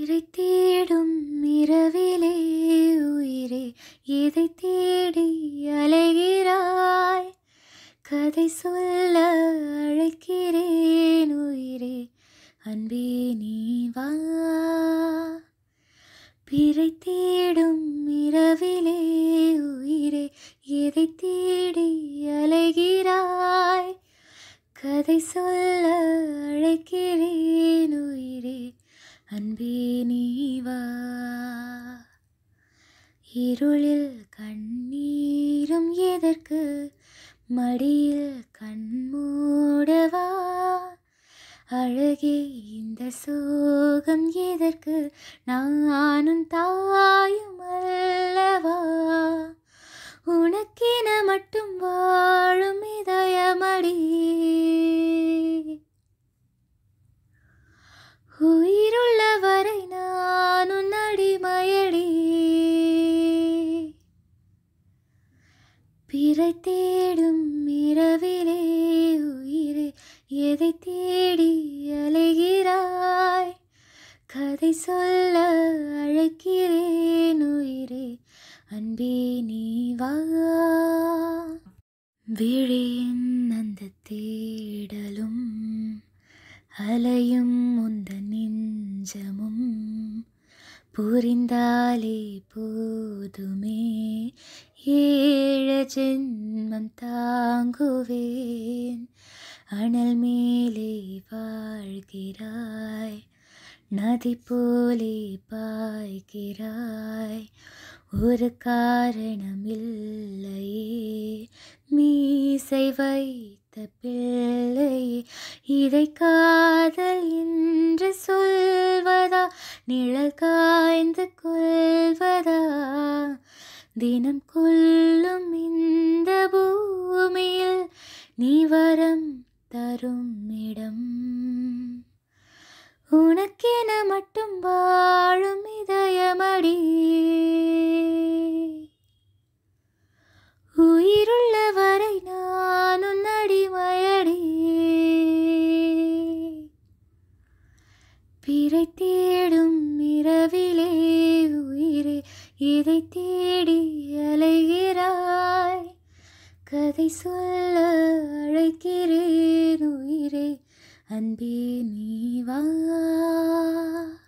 இறை தேடும் இரவிலே உயிரே எதை தேடி அலைகிறாய் கதை சொல்ல அழைக்கிறேன் உயிரே அன்பே நீ வா பிறை தேடும் இரவிலே உயிரே எதை தேடி அலைகிறாய் கதை சொல்ல அழைக்கிறேன் உயிரே அன்பே நீ வா இருளில் கண்ணீரும் எதற்கு மடியில் கண்மூடவா அழகே இந்த சோகம் எதற்கு நானும் தாயும் அல்லவா உனக்கென மட்டும் வாழும் இதயமடி உயிருள்ள வரை நான் உன் அடிமையடி பிறை தேடும் இரவிலே உயிரே எதை தேடி அலைகிறாய் கதை சொல்ல அழைக்கிறேன் உயிரே அன்பே நீ வா விழியின் அந்த தேடலும் அலையும் உந்த நெஞ்சமும் புரிந்தாலே போதுமே ஏழ ஜென்மம் தாங்குவேன் அனல் மேலே வாழ்கிறாய் நதி போலே பாய்கிறாய் ஒரு காரணமில்லையே மீசை வைத்த பிள்ளையே இதை காதல் என்று சொல்வதா நிழல் காய்ந்து கொள்வதா தினம் கொல்லும் இந்த பூமியில் நீ வரம் தரும் இடம் உனக்கென மட்டும் வாழும் இதயமடி உயிருள்ள வரை நான் உன் அடிமையடி பிறை தேடும் இரவிலே உயிரே இதை தேடி அலைகிறாய் கதை சொல்ல அழைக்கிறேன் உயிரே அன்பே நீ வா